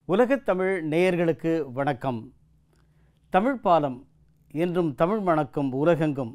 உலகத் தமிழ் நேயர்களுக்கு வணக்கம் தமிழ் பாலம் என்றும் தமிழ் மணக்கும் உலகெங்கும்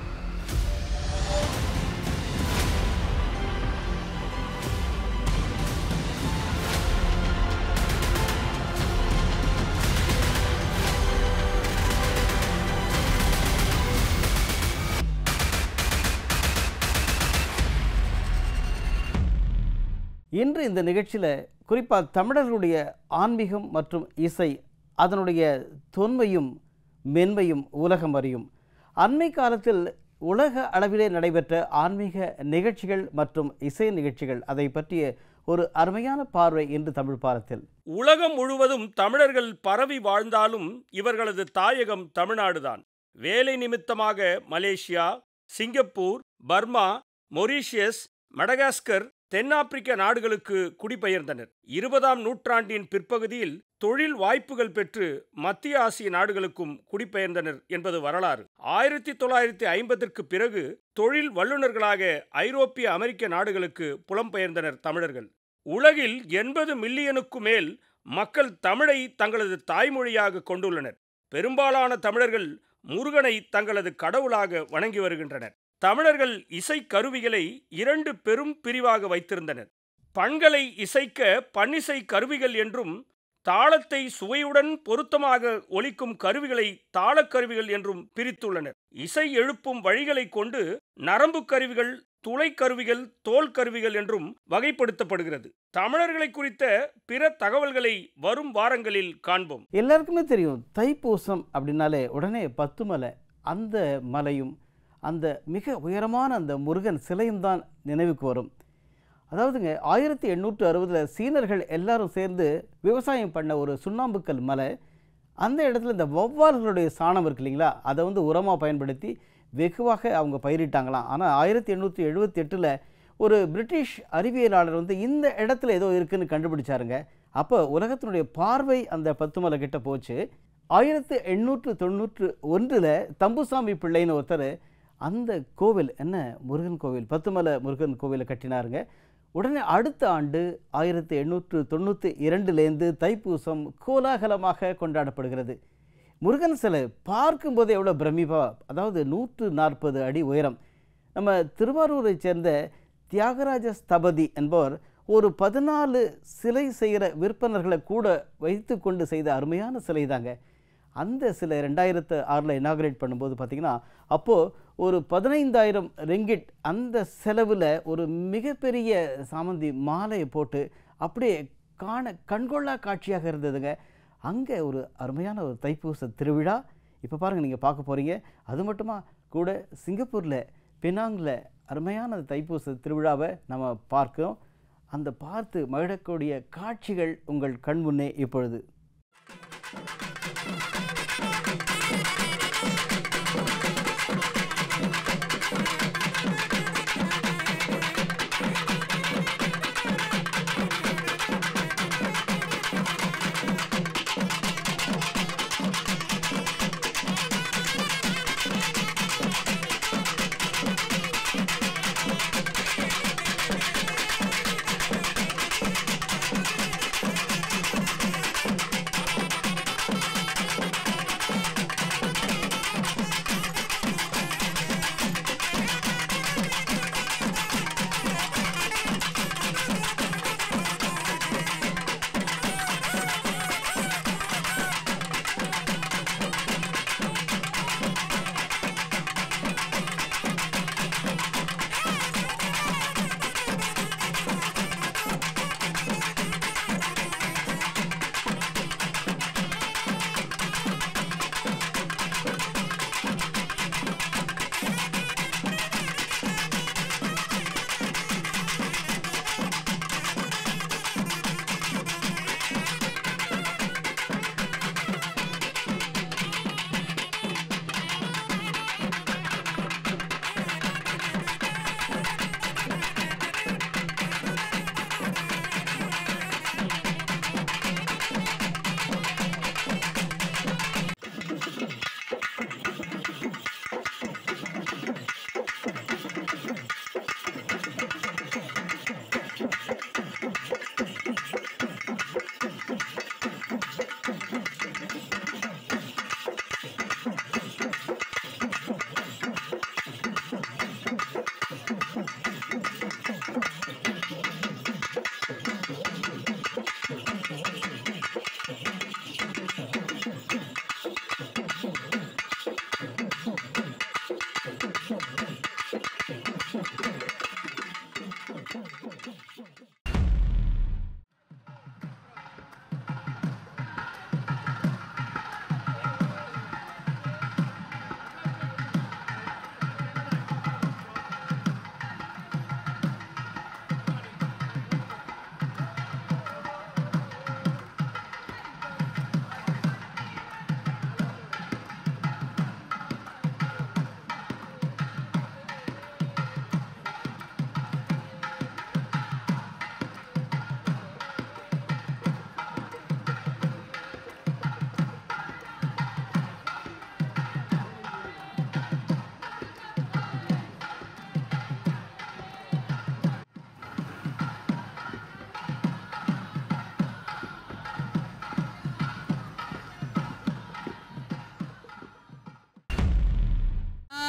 இன்று இந்த நிகழ்ச்சியில் குறிப்பாக தமிழர்களுடைய ஆன்மீகம் மற்றும் இசை அதனுடைய தொன்மையும் மென்மையும் உலகம் அறியும் அண்மை காலத்தில் உலக அளவிலே நடைபெற்ற ஆன்மீக நிகழ்ச்சிகள் மற்றும் இசை நிகழ்ச்சிகள் அதை பற்றிய ஒரு அருமையான பார்வை இன்று தமிழ் பாலத்தில் உலகம் முழுவதும் தமிழர்கள் பரவி வாழ்ந்தாலும் இவர்களது தாயகம் தமிழ்நாடுதான் வேலை நிமித்தமாக Malaysia Singapore Burma Mauritius Madagascar தென்னாப்பிரிக்க நாடுகளுக்கு குடிபெயர்ந்தனர் இருபதாம் நூற்றாண்டின் பிற்பகுதியில் தொழில் வாய்ப்புகள் பெற்று மத்திய ஆசிய நாடுகளுக்கும் குடிபெயர்ந்தனர் என்பது வரலாறு ஆயிரத்தி தொள்ளாயிரத்தி ஐம்பதற்கு பிறகு தொழில் வல்லுநர்களாக ஐரோப்பிய அமெரிக்க நாடுகளுக்கு புலம்பெயர்ந்தனர் தமிழர்கள் உலகில் எண்பது மில்லியனுக்கு மேல் மக்கள் தமிழை தங்களது தாய்மொழியாக கொண்டுள்ளனர் பெரும்பாலான தமிழர்கள் முருகனை தங்களது கடவுளாக வணங்கி வருகின்றனர் தமிழர்கள் இசை கருவிகளை இரண்டு பெரும் பிரிவாக வைத்திருந்தனர் பண்களை இசைக்க பன்னிசை கருவிகள் என்றும் தாளத்தை சுவையுடன் பொருத்தமாக ஒலிக்கும் கருவிகளை தாளக்கருவிகள் என்றும் பிரித்துள்ளனர் இசை எழுப்பும் வழிகளை கொண்டு நரம்பு கருவிகள் துளை கருவிகள் தோல் கருவிகள் என்றும் வகைப்படுத்தப்படுகிறது தமிழர்களை குறித்த பிற தகவல்களை வரும் வாரங்களில் காண்போம் எல்லாருக்குமே தெரியும் தைப்பூசம் அப்படின்னாலே உடனே பத்து மலை அந்த மலையும் அந்த மிக உயரமான அந்த முருகன் சிலையும் தான் நினைவுக்கு வரும் அதாவதுங்க ஆயிரத்தி எண்ணூற்று அறுபதில் சீனர்கள் எல்லாரும் சேர்ந்து விவசாயம் பண்ண ஒரு சுண்ணாம்புக்கல் மலை அந்த இடத்துல இந்த வௌவால்களுடைய சாணம் இருக்கு இல்லைங்களா அதை வந்து உரமாக பயன்படுத்தி வெகுவாக அவங்க பயிரிட்டாங்களாம் ஆனால் ஆயிரத்தி எண்ணூற்றி எழுபத்தி எட்டில் ஒரு பிரிட்டிஷ் அறிவியலாளர் வந்து இந்த இடத்துல ஏதோ இருக்குன்னு கண்டுபிடிச்சாருங்க அப்போ உலகத்தினுடைய பார்வை அந்த பத்துமலை கிட்ட போச்சு ஆயிரத்தி எண்ணூற்று தொண்ணூற்று ஒன்றில் தம்புசாமி பிள்ளைன்னு ஒருத்தர் அந்த கோவில் என்ன முருகன் கோவில் பத்துமலை முருகன் கோவிலை கட்டினாருங்க உடனே அடுத்த ஆண்டு ஆயிரத்தி எண்ணூற்று தொண்ணூற்றி இரண்டுலேருந்து தைப்பூசம் கோலாகலமாக கொண்டாடப்படுகிறது முருகன் சிலை பார்க்கும்போதே எவ்வளோ பிரமிப்பா அதாவது நூற்று நாற்பது அடி உயரம் நம்ம திருவாரூரை சேர்ந்த தியாகராஜ ஸ்தபதி என்பவர் ஒரு பதினாலு சிலை செய்கிற விற்பனர்களை கூட வைத்து கொண்டு செய்த அருமையான சிலை தாங்க அந்த சிலை ரெண்டாயிரத்து ஆறில் இனாகரேட் பண்ணும்போது பார்த்திங்கன்னா அப்போது ஒரு பதினைந்தாயிரம் ரெங்கிட் அந்த செலவில் ஒரு மிகப்பெரிய சாமந்தி மாலையை போட்டு அப்படியே காண கண்கொள்ளா காட்சியாக இருந்ததுங்க அங்கே ஒரு அருமையான ஒரு தைப்பூச திருவிழா இப்போ பாருங்கள் நீங்கள் பார்க்க போகிறீங்க அது மட்டுமா கூட சிங்கப்பூரில் பினாங்கில் அருமையான அந்த தைப்பூச திருவிழாவை நம்ம பார்க்கிறோம் அந்த பார்த்து மகிழக்கூடிய காட்சிகள் உங்கள் கண் முன்னே இப்பொழுது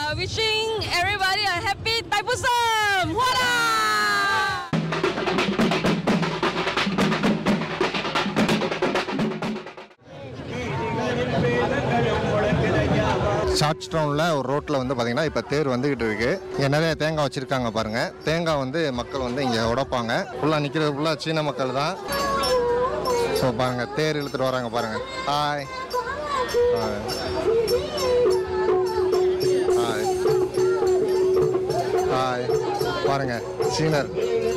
uh, wishing everybody a happy Thaipusam! Hola! Short டவுனில் ஒரு ரோட்டில் வந்து பார்த்தீங்கன்னா இப்போ தேர் வந்துக்கிட்டு இருக்கு இங்கே நிறைய தேங்காய் வச்சுருக்காங்க பாருங்கள் தேங்காய் வந்து மக்கள் வந்து இங்கே உடைப்பாங்க ஃபுல்லாக நிற்கிறது ஃபுல்லாக சீன மக்கள் தான் ஸோ பாருங்கள் தேர் இழுத்துட்டு வராங்க பாருங்கள் ஹாய் ஹாய் ஹாய் ஹாய் பாருங்கள் சீனர்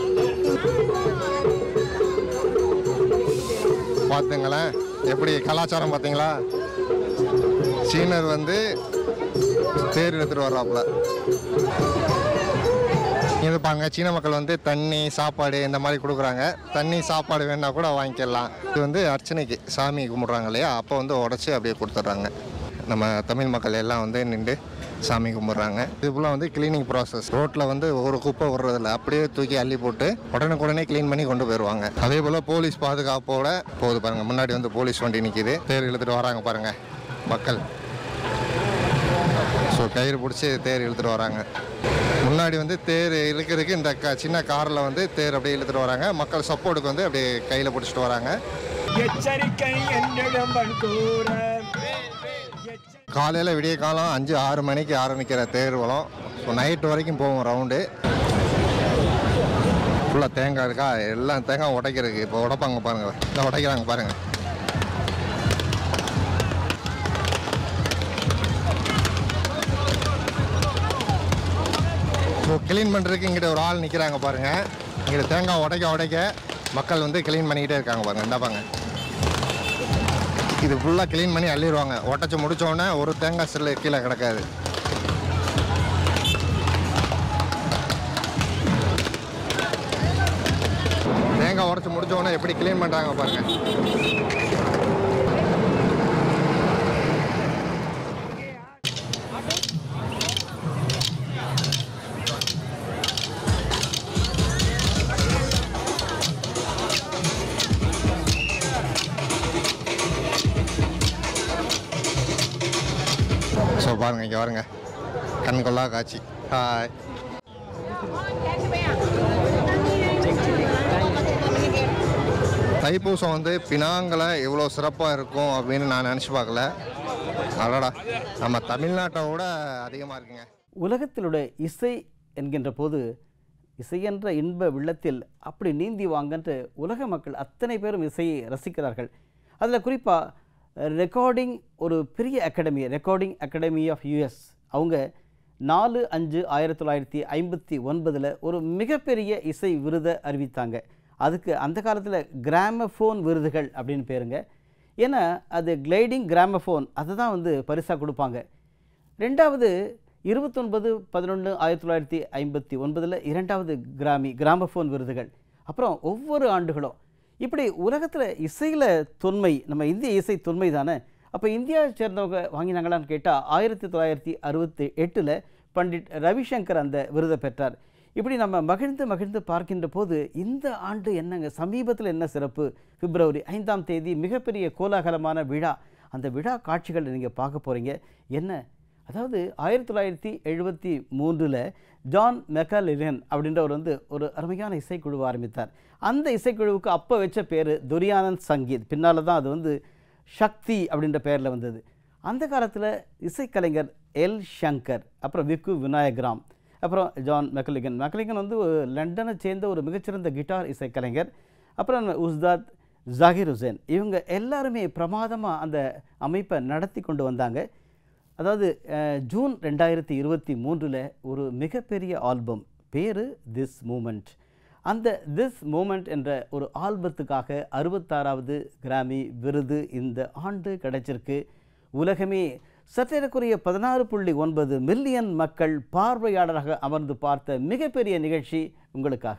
பார்த்துங்களேன் எப்படி கலாச்சாரம் பார்த்தீங்களா சீனர் வந்து தேர் எடுத்துட்டு வர்றாப்புல இது பாருங்க சீன மக்கள் வந்து தண்ணி சாப்பாடு இந்த மாதிரி கொடுக்குறாங்க தண்ணி சாப்பாடு வேணா கூட வாங்கிக்கலாம் இது வந்து அர்ச்சனைக்கு சாமி கும்பிட்றாங்க இல்லையா அப்போ வந்து உடச்சி அப்படியே கொடுத்துட்றாங்க நம்ம தமிழ் மக்கள் எல்லாம் வந்து நின்று சாமி கும்பிட்றாங்க இது ஃபுல்லாக வந்து கிளீனிங் ப்ராசஸ் ரோட்டில் வந்து ஒரு குப்பை விடுறதில்ல அப்படியே தூக்கி அள்ளி போட்டு உடனுக்குடனே க்ளீன் பண்ணி கொண்டு போயிடுவாங்க அதே போல் போலீஸ் பாதுகாப்போட போகுது பாருங்க முன்னாடி வந்து போலீஸ் வண்டி நிற்கிது தேர் இழுத்துட்டு வராங்க பாருங்க மக்கள் ஸோ கயிறு பிடிச்சி தேர் இழுத்துட்டு வராங்க முன்னாடி வந்து தேர் இழுக்கிறதுக்கு இந்த க சின்ன காரில் வந்து தேர் அப்படியே இழுத்துட்டு வராங்க மக்கள் சப்போர்ட்டுக்கு வந்து அப்படியே கையில் பிடிச்சிட்டு வராங்க எச்சரிக்கை என்னிடம் கூற காலையில் விடிய காலம் அஞ்சு ஆறு மணிக்கு ஆரம்பிக்கிற தேர் வளம் ஸோ நைட்டு வரைக்கும் போவோம் ரவுண்டு ஃபுல்லாக தேங்காய் இருக்கா எல்லாம் தேங்காய் உடைக்கிறதுக்கு இப்போ உடைப்பாங்க பாருங்கள் இந்த உடைக்கிறாங்க பாருங்கள் ஸோ க்ளீன் பண்ணுறதுக்கு இங்கிட்ட ஒரு ஆள் நிற்கிறாங்க பாருங்கள் இங்கிட்ட தேங்காய் உடைக்க உடைக்க மக்கள் வந்து க்ளீன் பண்ணிக்கிட்டே இருக்காங்க பாருங்கள் இந்தாப்பாங்க இது ஃபுல்லாக க்ளீன் பண்ணி அள்ளிடுவாங்க உடச்சி முடிச்ச உடனே ஒரு தேங்காய் சில்லு கீழே கிடக்காது தேங்காய் உடச்சி முடிச்ச உடனே எப்படி க்ளீன் பண்ணுறாங்க பாருங்க ஸோ பாருங்க இங்கே பாருங்க கண் கொள்ளா காட்சி ஹாய் தைப்பூசம் வந்து பினாங்கில் இவ்வளோ சிறப்பாக இருக்கும் அப்படின்னு நான் நினச்சி பார்க்கல அடடா நம்ம தமிழ்நாட்டை விட அதிகமாக இருக்குங்க உலகத்திலுடைய இசை என்கின்ற போது இசை என்ற இன்ப வெள்ளத்தில் அப்படி நீந்தி வாங்கன்று உலக மக்கள் அத்தனை பேரும் இசையை ரசிக்கிறார்கள் அதில் குறிப்பாக ரெக்கார்டிங் ஒரு பெரிய academy recording academy of US அவங்க நாலு அஞ்சு ஆயிரத்தி தொள்ளாயிரத்தி ஐம்பத்தி ஒன்பதில் ஒரு மிகப்பெரிய இசை விருதை அறிவித்தாங்க அதுக்கு அந்த காலத்தில் கிராமஃபோன் விருதுகள் அப்படின்னு பேருங்க ஏன்னா அது கிளைடிங் கிராமஃபோன் அதை தான் வந்து பரிசாக கொடுப்பாங்க ரெண்டாவது இருபத்தொன்பது பதினொன்று ஆயிரத்தி தொள்ளாயிரத்தி ஐம்பத்தி ஒன்பதில் இரண்டாவது கிராமி கிராமஃபோன் விருதுகள் அப்புறம் ஒவ்வொரு ஆண்டுகளும் இப்படி உலகத்தில் இசையில் தொன்மை நம்ம இந்திய இசை தொன்மை தானே அப்போ இந்தியாவை சேர்ந்தவங்க வாங்கினாங்களான்னு கேட்டால் ஆயிரத்தி தொள்ளாயிரத்தி அறுபத்தி எட்டில் பண்டிட் ரவிசங்கர் அந்த விருதை பெற்றார் இப்படி நம்ம மகிழ்ந்து மகிழ்ந்து பார்க்கின்ற போது இந்த ஆண்டு என்னங்க சமீபத்தில் என்ன சிறப்பு பிப்ரவரி ஐந்தாம் தேதி மிகப்பெரிய கோலாகலமான விழா அந்த விழா காட்சிகளை நீங்கள் பார்க்க போகிறீங்க என்ன அதாவது ஆயிரத்தி தொள்ளாயிரத்தி எழுபத்தி மூன்றில் ஜான் மெக்காலிலன் அப்படின்றவர் வந்து ஒரு அருமையான இசைக்குழுவை ஆரம்பித்தார் அந்த இசைக்குழுவுக்கு அப்போ வச்ச பேர் துரியானந்த் சங்கீத் பின்னால் தான் அது வந்து சக்தி அப்படின்ற பெயரில் வந்தது அந்த காலத்தில் இசைக்கலைஞர் எல் ஷங்கர் அப்புறம் விக்கு விநாயகராம் அப்புறம் ஜான் மெக்கலிகன் மெக்கலிகன் வந்து ஒரு லண்டனை சேர்ந்த ஒரு மிகச்சிறந்த கிட்டார் இசைக்கலைஞர் அப்புறம் உஸ்தாத் ஜாகிர் ஹுசேன் இவங்க எல்லாருமே பிரமாதமாக அந்த அமைப்பை நடத்தி கொண்டு வந்தாங்க அதாவது அஹ், ஜூன் ரெண்டாயிரத்தி இருபத்தி மூன்றில் ஒரு மிகப்பெரிய ஆல்பம் பேர் திஸ் மூமெண்ட் அந்த திஸ் மூமெண்ட் என்ற ஒரு ஆல்பத்துக்காக அறுபத்தாறாவது கிராமி விருது இந்த ஆண்டு கிடைச்சிருக்கு உலகமே சற்றேறக்குரிய பதினாறு புள்ளி ஒன்பது மில்லியன் மக்கள் பார்வையாளராக அமர்ந்து பார்த்த மிகப்பெரிய நிகழ்ச்சி உங்களுக்காக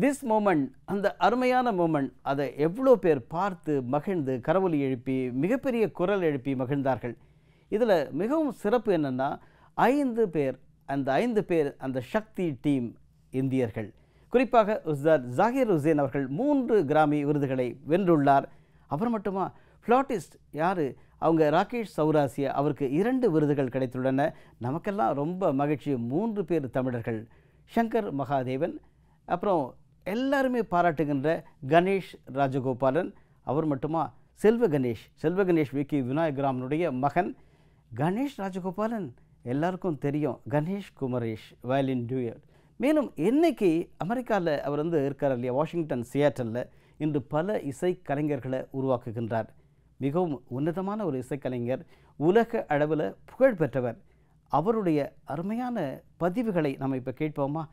திஸ் மூமெண்ட் அந்த அருமையான மூமெண்ட் அதை எவ்வளோ பேர் பார்த்து மகிழ்ந்து கரவொலி எழுப்பி மிகப்பெரிய குரல் எழுப்பி மகிழ்ந்தார்கள் இதில் மிகவும் சிறப்பு என்னென்னா ஐந்து பேர் அந்த ஐந்து பேர் அந்த சக்தி டீம் இந்தியர்கள் குறிப்பாக உஸ்தாத் ஜாகிர் ஹுசேன் அவர்கள் மூன்று கிராமி விருதுகளை வென்றுள்ளார் அவர் மட்டுமா ஃப்ளாட்டிஸ்ட் யார் அவங்க ராகேஷ் சௌராசியா அவருக்கு இரண்டு விருதுகள் கிடைத்துள்ளன நமக்கெல்லாம் ரொம்ப மகிழ்ச்சி மூன்று பேர் தமிழர்கள் சங்கர் மகாதேவன் அப்புறம் எல்லாருமே பாராட்டுகின்ற கணேஷ் ராஜகோபாலன் அவர் மட்டுமா செல்வ கணேஷ் செல்வ கணேஷ் விக்கி விநாயகராமனுடைய மகன் கணேஷ் ராஜகோபாலன் எல்லாருக்கும் தெரியும் கணேஷ் குமரேஷ் வயலின் டூயர் மேலும் இன்னைக்கு அமெரிக்காவில் அவர் வந்து இருக்கார் இல்லையா வாஷிங்டன் சியாட்டலில் இன்று பல இசை கலைஞர்களை உருவாக்குகின்றார் மிகவும் உன்னதமான ஒரு இசைக்கலைஞர் உலக அளவில் புகழ் பெற்றவர் அவருடைய அருமையான பதிவுகளை நம்ம இப்போ கேட்போமா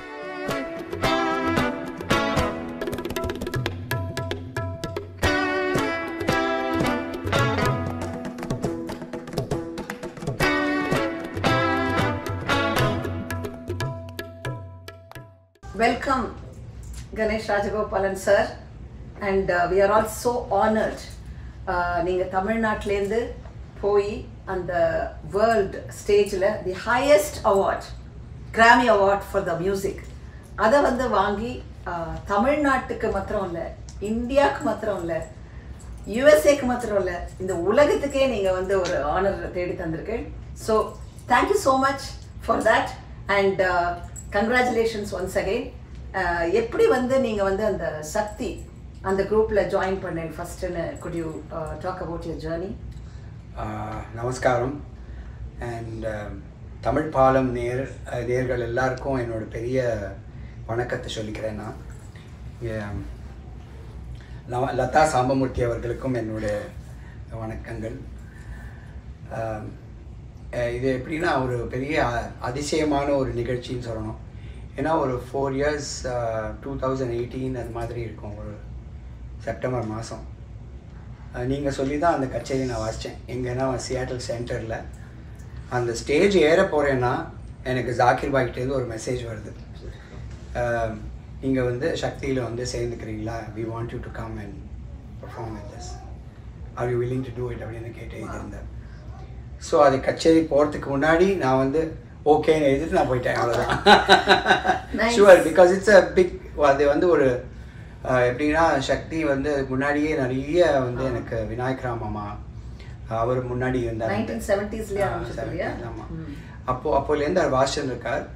Welcome, Ganesh Rajagopalan sir, and uh, we are all so honored. Uh, நீங்கள் தமிழ்நாட்டிலேருந்து போய் அந்த வேர்ல்ட் ஸ்டேஜில் the highest award Grammy award for the music அதை வந்து வாங்கி uh, தமிழ்நாட்டுக்கு மாத்திரம் இல்லை இந்தியாவுக்கு மாத்திரம் இல்லை யூஎஸ்ஏக்கு மாத்திரம் இல்லை இந்த உலகத்துக்கே நீங்கள் வந்து ஒரு ஆனர் தேடி தந்திருக்கேன் so thank you so much for that and congratulations once again எப்படி வந்து நீங்கள் வந்து அந்த சக்தி அந்த குரூப்பில் ஜாயின் பண்ணேன் ஃபஸ்ட்டுன்னு could you talk about your journey ah நமஸ்காரம் அண்ட் தமிழ் பாலம் நேர் அஹ் நேர்கள் எல்லாருக்கும் என்னோட பெரிய வணக்கத்தை சொல்லிக்கிறேன் நான் ஏம், லவ- லதா சாம்பமூர்த்தி அவர்களுக்கும் என்னுடைய வணக்கங்கள் ஆம், அஹ் இது எப்படின்னா ஒரு பெரிய அ- அதிசயமான ஒரு நிகழ்ச்சின்னு சொல்லணும் ஏன்னா ஒரு four years two thousand eighteen அது மாதிரி இருக்கும் ஒரு செப்டம்பர் மாதம் நீங்கள் சொல்லி தான் அந்த கச்சேரி நான் வாசித்தேன் எங்கன்னா சியாட்டல் சென்டரில் அந்த ஸ்டேஜ் ஏற போகிறேன்னா எனக்கு ஜாக்கிர் பாய்கிட்டேருந்து ஒரு மெசேஜ் வருது நீங்கள் வந்து சக்தியில் வந்து சேர்ந்துக்கிறீங்களா we want you to come and perform with this are you willing to do it அப்படின்னு கேட்டு எழுதியிருந்தேன் ஸோ அது கச்சேரி போகிறதுக்கு முன்னாடி நான் வந்து ஓகேன்னு எழுதிட்டு நான் போயிட்டேன் அவ்வளோதான் Nice. Sure because it's a big அது வந்து ஒரு அஹ், எப்படின்னா சக்தி வந்து அதுக்கு முன்னாடியே நிறைய வந்து எனக்கு விநாயகரா மாமா அவர் முன்னாடி இருந்தார் 1970s லயே ஆரம்பிச்சது இல்லையா? ஆமாம் ம். அப்போ அப்போலேருந்து அவர் வாசிச்சுட்டு இருக்கார்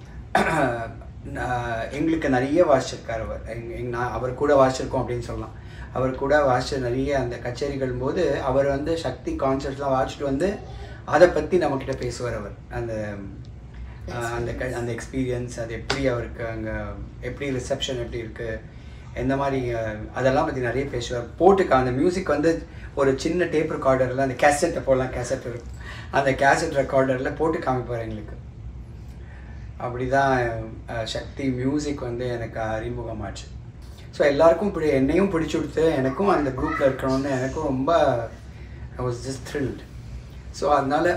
நான் எங்களுக்கு நிறைய வாசிச்சிருக்கார் அவர் எங் எங் நான் அவர் கூட வாசிச்சிருக்கோம் அப்படின்னு சொல்லலாம் அவர் கூட வாசிச்ச நிறைய அந்த கச்சேரிகள் போது அவர் வந்து சக்தி கான்சர்ட்லாம் வாசிச்சுட்டு வந்து அதை பற்றி நம்மக்கிட்ட பேசுவார் அவர் அந்த அஹ், அந்த க- அந்த எக்ஸ்பீரியன்ஸ் அது எப்படி அவருக்கு அங்கே எப்படி ரிசப்ஷன் எப்படி இருக்குது எந்த மாதிரி அஹ், அதெல்லாம் பற்றி நிறைய பேசுவார் போட்டுக்க அந்த மியூசிக் வந்து ஒரு சின்ன டேப் ரெக்கார்டரில் அந்த கேசட்டை போடலாம் கேசட் இருக்கும் அந்த கேசட் ரெக்கார்டரில் போட்டு காமிப்பார் எங்களுக்கு அப்படிதான் அஹ், சக்தி மியூசிக் வந்து எனக்கு அறிமுகமாச்சு ஸோ எல்லாருக்கும் இப்படி என்னையும் பிடிச்சி கொடுத்து எனக்கும் அந்த குரூப்பில் இருக்கணும்னு எனக்கும் ரொம்ப I was just thrilled so அதனால்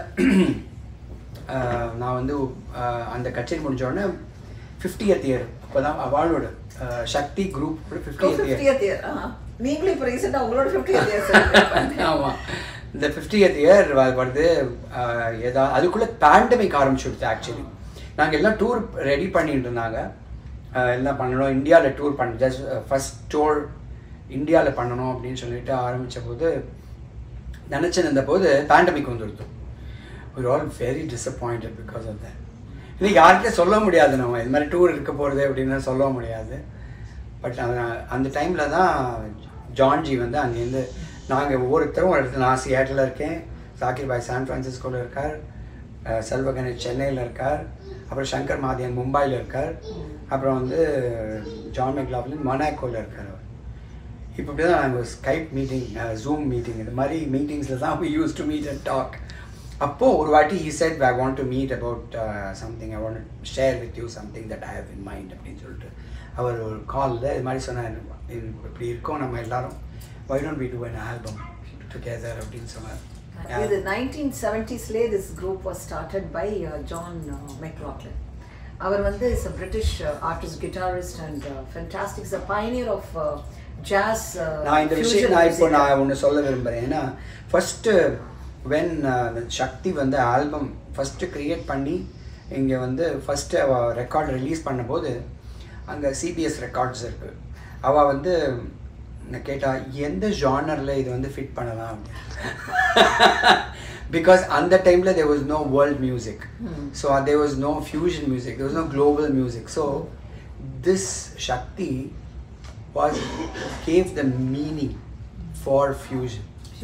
நான் வந்து அஹ், அந்த கச்சேரி முடிஞ்ச உடனே ஃபிஃப்டியத் இயர் இப்போ தான் அவளோட அஹ், Shakti group fiftieth year fiftieth year நீங்களும் இப்போ ரீசெண்டாக உங்களோட ஃபிஃப்டியத் இயர் ஆமாம் இந்த ஃபிஃப்டியத் இயர் வருது ஆஹ், ஏதா அதுக்குள்ளே பேண்டமிக் ஆரம்பிச்சுடுது ஆக்சுவலி நாங்கள் எல்லாம் டூர் ரெடி பண்ணிட்டு இருந்தாங்க ஆஹ், எல்லாம் பண்ணணும் இந்தியாவில் டூர் பண்ண ஜஸ்ட் ஃபஸ்ட் டூர் இந்தியாவில் பண்ணணும் அப்படின்னு சொல்லிட்டு ஆரம்பித்த போது நினச்சிருந்த போது பேண்டமிக் வந்துடுது ஒரு all very disappointed because of that இது யார்கிட்ட சொல்ல முடியாது நம்ம இது மாதிரி டூர் இருக்க போகிறது அப்படின்னு சொல்ல முடியாது பட் அந்த டைமில் தான் ஜான்ஜி வந்து அங்கேருந்து நாங்கள் ஒவ்வொருத்தரும் ஒரு இடத்துல நான் சியாட்டில் இருக்கேன் சாக்கிர் பாய் சான் ஃப்ரான்சிஸ்கோவில் இருக்கார் அஹ் செல்வ கணேஷ் சென்னையில் இருக்கார் அப்புறம் சங்கர் மாதியன் மும்பையில் இருக்கார் அப்புறம் வந்து ஜான் மெக்லாப்லின் மொனாக்கோவில் இருக்கார் அவர் இப்போ இப்படி தான் நாங்கள் ஸ்கைப் மீட்டிங் ஜூம் மீட்டிங் இந்த மாதிரி மீட்டிங்ஸில் தான் we used to meet and talk அப்போது ஒரு வாட்டி he said I want to meet about uh, something I want to share with you something that I have in mind அப்படின்னு சொல்லிட்டு அவர் ஒரு காலில் இது மாதிரி சொன்னார் "இது இப்படி இருக்கோம் நம்ம எல்லாரும் why don't we do an album together அப்படின்னு சொன்னார் இது நைன்டீன் செவன்டிஸ்லேயே this group was started by John McLaughlin அவர் வந்து is a British artist guitarist and fantastic is a pioneer of jazz நான் இந்த விஷயம் நான் இப்போ நான் ஒன்று சொல்ல விரும்புகிறேன் ஏன்னா ஃபஸ்ட்டு வென் சக்தி வந்து ஆல்பம் ஃபஸ்ட்டு க்ரியேட் பண்ணி இங்கே வந்து ஃபஸ்ட்டு அவள் ரெக்கார்ட் ரிலீஸ் பண்ணும்போது அங்கே சிபிஎஸ் ரெக்கார்ட்ஸ் இருக்குது அவள் வந்து நான் கேட்டா எந்த ஜானரில் இது வந்து ஃபிட் பண்ணலாம் பிகாஸ் அந்த டைமில் there was no world music so there was no fusion music there was no global music so this Shakti was gave the meaning for fusion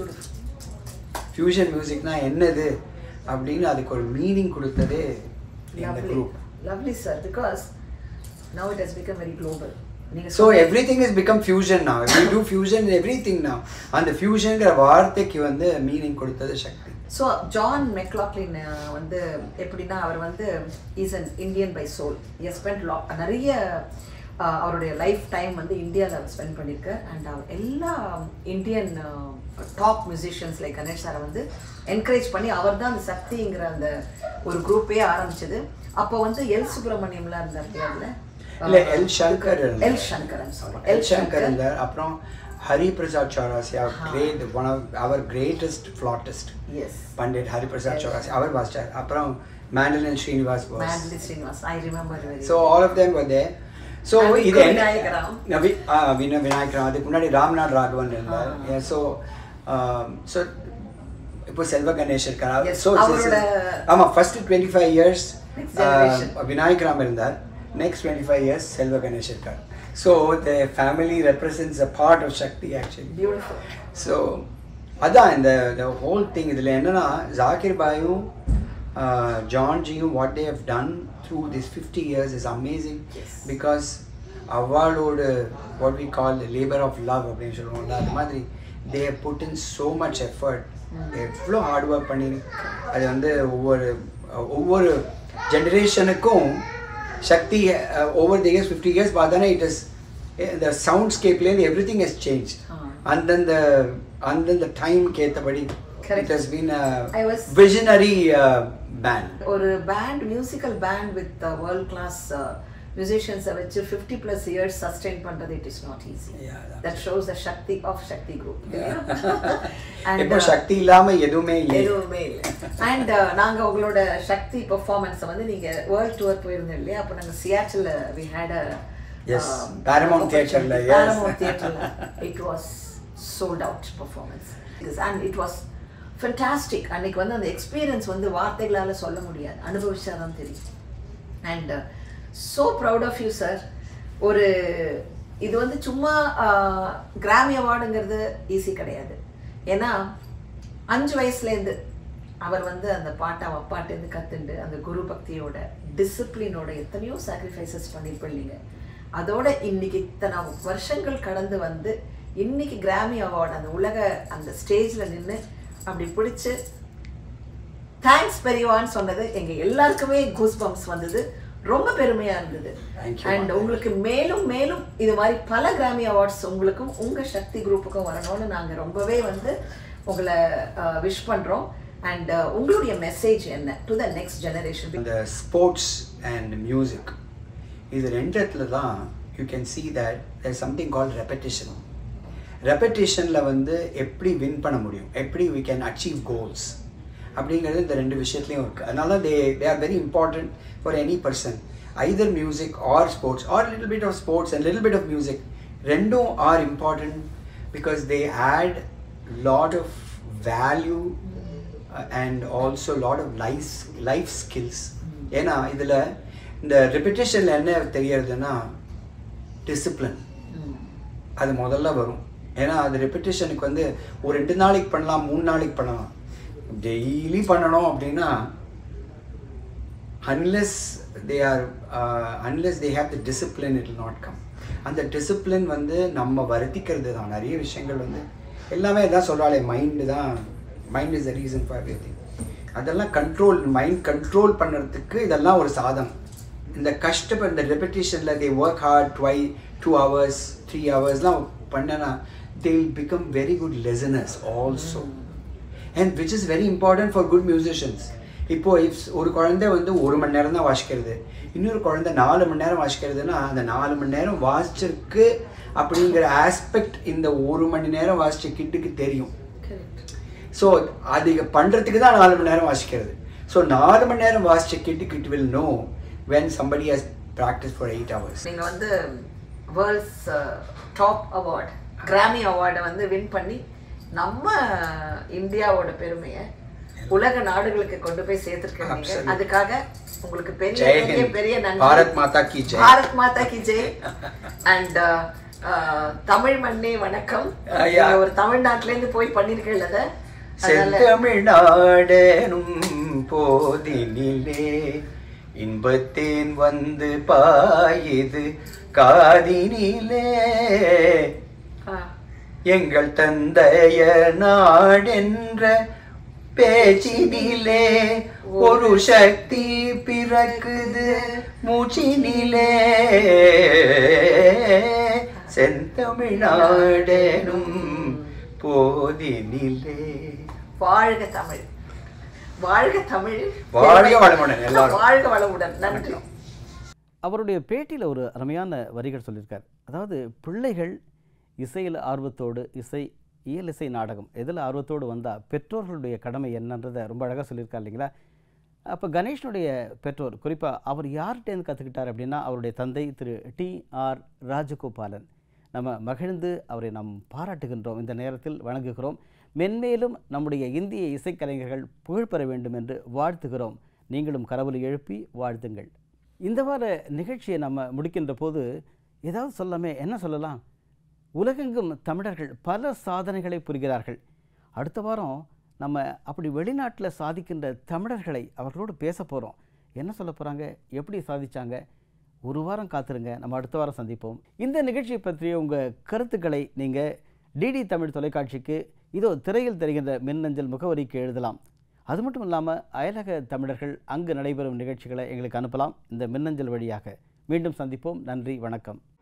fusion மியூசிக்னா என்னது அப்படின்னு அதுக்கு ஒரு மீனிங் கொடுத்ததே இந்த lovely group lovely sir because now it has become very global நீங்க so சொன்ன- everything is become fusion now we do fusion everything now அந்த ஃபியூஷன்ங்கிற வார்த்தைக்கு வந்து மீனிங் கொடுத்தது சக்தி ஸோ ஜான் மெக்லாக்லின் வந்து எப்படின்னா அவர் வந்து is an Indian by soul as spent lot நிறைய அஹ், அவருடைய லைஃப் டைம் வந்து இந்தியாவில் அவர் ஸ்பெண்ட் பண்ணியிருக்கார் அண்ட் அவர் எல்லா Indian top musicians like Ganesh சாரை வந்து என்கரேஜ் பண்ணி அவர் தான் அந்த சக்திங்கிற அந்த ஒரு குரூப்பே ஆரம்பிச்சது அப்போ வந்து எல் சுப்பிரமணியம்லாம் இருந்தார் இல்லையா அதுல? இல்ல, எல் சங்கர் இருந்தார். L Shankar I'm sorry. L Shankar இருந்தார் அப்புறம் Hari Prasad Chaurasia great one of our greatest flautists as Pandit Hari Prasad Chaurasia அவர் வாசிச்சார் அப்புறம் மேண்டலின் ஸ்ரீனிவாஸ் பாஸ் mandolin Srinivas I remember very so all of them வந்து ஸோ And இது Vikram என்ன விநாயகராம். நவி ஆ வின விநாயகராம் அதுக்கு முன்னாடி ராம்நாத் ராகவன் இருந்தார் ஸோ ஸோ இப்போ செல்வ கணேஷ் இருக்கார் Yes, ஸோ அவரோட- ஆமாம் first twenty five years Next generation. Vinayakram இருந்தார் next twenty five years Selva Ganesh இருக்கார் so the family represents a part of Shakti actually beautiful so அதான் இந்த த ஹோல் திங் இதில் என்னன்னா ஜாகிர் பாயும் ஜான்ஜியும் what they have done through this fifty years is amazing because அவளோட what we call labour of love அப்படின்னு சொல்லுவோம்ல அது மாதிரி they put in so much effort எவ்வளோ ஹார்ட் ஒர்க் பண்ணி அது வந்து ஒவ்வொரு ஒவ்வொரு ஜென்ரேஷனுக்கும் Shakti over the years fifty years பார்த்தோன்னா இட் இஸ் இந்த சவுண்ட் ஸ்கேப்லேருந்து everything has change ah. அந்தந்த அந்தந்த டைம்க்கு ஏற்றபடி Correct. It has been I was- visionary band ஒரு band musical band with world class மியூசிஷியன்ஸை வச்சு ஃபிஃப்டி ப்ளஸ் இயர்ஸ் சஸ்டெயின் பண்ணுறது it is not easy Yeah, that's that shows the Shakti of Shakti group இப்போ சக்தி இல்லாம எதுவுமே இல்லை எதுவுமே இல்லை அண்ட் நாங்க உங்களோட சக்தி பெர்ஃபார்மன்ஸை வந்து நீங்க வேர்ல்ட் டூர் போயிருந்தோம் இல்லையா அப்போ நாங்க Seattle we had Yes, Paramount Theatre-ல, yes. Paramount Theatre-ல it was sold out performance and it was fantastic அன்னைக்கு வந்து அந்த எக்ஸ்பீரியன்ஸ் வந்து வார்த்தைகளால சொல்ல முடியாது அனுபவிச்சா தான் தெரியும் and so proud of you sir ஒரு இது வந்து சும்மா கிராமி அவார்டுங்கிறது ஈஸி கிடையாது ஏன்னா அஞ்சு வயசுலேருந்து அவர் வந்து அந்த பாட்டை அவன் அப்பாட்டேருந்து கற்றுண்டு அந்த குரு பக்தியோட டிசிப்ளினோட எத்தனையோ சாக்ரிஃபைசஸ் பண்ணியிருப்பீங்க அதோட இன்னைக்கு இத்தனை வருஷங்கள் கடந்து வந்து இன்னைக்கு கிராமி அவார்டு அந்த உலக அந்த ஸ்டேஜில் நின்று அப்படி பிடிச்சு தேங்க்ஸ் பெரியவான்னு சொன்னது எங்க எல்லாருக்குமே கூஸ் பம்ப்ஸ் வந்தது ரொம்ப பெருமையா இருந்தது Thank you, அண்ட் ma'am. உங்களுக்கு மேலும் மேலும் இது மாதிரி பல கிராமி அவார்ட்ஸ் உங்களுக்கும் உங்க சக்தி குரூப்புக்கும் வரணும்னு நாங்க ரொம்பவே வந்து உங்களை விஷ் பண்றோம் அண்ட் உங்களுடைய மெசேஜ் என்ன டு த நெக்ஸ்ட் ஜெனரேஷன் இந்த ஸ்போர்ட்ஸ் அண்ட் மியூசிக் இது ரெண்டத்துல தான் you can see that there is something called repetition ரெப்படேஷனில் வந்து எப்படி வின் பண்ண முடியும் எப்படி we can achieve goals அப்படிங்கிறது இந்த ரெண்டு விஷயத்துலையும் இருக்குது அதனால they they are very important for any person either music or sports or little bit of sports and little bit of music ரெண்டும் are important because they add lot of value and also lot of life life skills ஏன்னா இதில் இந்த ரெப்பிட்டேஷனில் என்ன தெரியறதுன்னா discipline அது முதல்ல வரும் ஏன்னா அது ரெப்பிட்டேஷனுக்கு வந்து ஒரு ரெண்டு நாளைக்கு பண்ணலாம் மூணு நாளைக்கு பண்ணலாம் டெய்லி பண்ணணும் அப்படின்னா unless they are unless they have the discipline it not come அந்த டிசிப்ளின் வந்து நம்ம வருத்திக்கிறது தான் நிறைய விஷயங்கள் வந்து எல்லாமே தான் சொல்கிறாளே மைண்டு தான் mind is the reason for everything அதெல்லாம் கண்ட்ரோல் மைண்ட் கண்ட்ரோல் பண்ணுறதுக்கு இதெல்லாம் ஒரு சாதனம் இந்த கஷ்டப்பட இந்த ரெப்பிட்டேஷனில் they work hard two two hours three ஹவர்ஸ்லாம் பண்ணனா they will become very good listeners also and which is very important for good musicians இப்போ if ஒரு குழந்தை வந்து ஒரு மணி நேரம் தான் வாசிக்கிறது இன்னொரு குழந்தை நாலு மணி நேரம் வாசிக்கிறதுனா அந்த நாலு மணி நேரம் வாசிச்சிருக்கு அப்படிங்கிற ஆஸ்பெக்ட் இந்த ஒரு மணி நேரம் வாசிச்ச கிட்டுக்கு தெரியும் ஸோ அது பண்ணுறதுக்கு தான் நாலு மணி நேரம் வாசிக்கிறது ஸோ நாலு மணி நேரம் வாசிச்ச கிட்டுக்கு it will know when somebody has practiced for eight hours நீங்க வந்து வேர்ல்ட்ஸ் டாப் அவார்ட் கிராமி அவார்டை வந்து வின் பண்ணி நம்ம இந்தியாவோட பெருமையை உலக நாடுகளுக்கு கொண்டு போய் சேர்த்திருக்கீங்க Absolutely. அதுக்காக உங்களுக்கு பெரிய ஜெய் பெரிய ஹிந்த். பெரிய நன்றி பாரத் மாதா கி ஜெய். பாரத் மாதா கி ஜெய் அண்ட் தமிழ் மண்ணே வணக்கம் Ah, yeah. நீங்க ஒரு தமிழ்நாட்டுல இருந்து போய் பண்ணிருக்கீங்க அதை அதனால செந்தமிழ்நாடனும் போதினிலே இன்பத்தேன் வந்து பாயுது காதினிலே ஆ, எங்கள் தந்தைய நாடென்ற பேச்சினிலே ஒரு சக்தி பிறக்குது மூச்சினிலே செந்தமிழ்நாடனும் போதினிலே வாழ்க தமிழ் வாழ்க தமிழ் வாழ்க வளமுடன் எல்லாரும். வாழ்க வளமுடன் நன்றி அவருடைய பேட்டியில் ஒரு அருமையான வரிகள் சொல்லியிருக்கார் அதாவது பிள்ளைகள் இசையில் ஆர்வத்தோடு இசை இயல் இசை நாடகம் எதில் ஆர்வத்தோடு வந்தால் பெற்றோர்களுடைய கடமை என்னன்றதை ரொம்ப அழகாக சொல்லியிருக்கார் இல்லைங்களா அப்போ கணேஷனுடைய பெற்றோர் குறிப்பாக அவர் யார்கிட்டேருந்து கற்றுக்கிட்டார் அப்படின்னா அவருடைய தந்தை திரு டி ஆர் ராஜகோபாலன் நம்ம மகிழ்ந்து அவரை நாம் பாராட்டுகின்றோம் இந்த நேரத்தில் வணங்குகிறோம் மென்மேலும் நம்முடைய இந்திய இசைக்கலைஞர்கள் புகழ்பெற வேண்டும் என்று வாழ்த்துகிறோம் நீங்களும் கரவொலி எழுப்பி வாழ்த்துங்கள் இந்த வார நிகழ்ச்சியை நம்ம முடிக்கின்ற போது ஏதாவது சொல்லாமே என்ன சொல்லலாம் உலகெங்கும் தமிழர்கள் பல சாதனைகளை புரிகிறார்கள் அடுத்த வாரம் நம்ம அப்படி வெளிநாட்டில் சாதிக்கின்ற தமிழர்களை அவர்களோடு பேச போகிறோம் என்ன சொல்ல போகிறாங்க எப்படி சாதிச்சாங்க ஒரு வாரம் காத்துருங்க நம்ம அடுத்த வாரம் சந்திப்போம் இந்த நிகழ்ச்சியை பற்றிய உங்கள் கருத்துக்களை நீங்கள் டிடி தமிழ் தொலைக்காட்சிக்கு இதோ திரையில் தெரிகின்ற மின்னஞ்சல் முகவரிக்கு எழுதலாம் அது மட்டும் இல்லாமல் அயலக தமிழர்கள் அங்கு நடைபெறும் நிகழ்ச்சிகளை எங்களுக்கு அனுப்பலாம் இந்த மின்னஞ்சல் வழியாக மீண்டும் சந்திப்போம் நன்றி வணக்கம்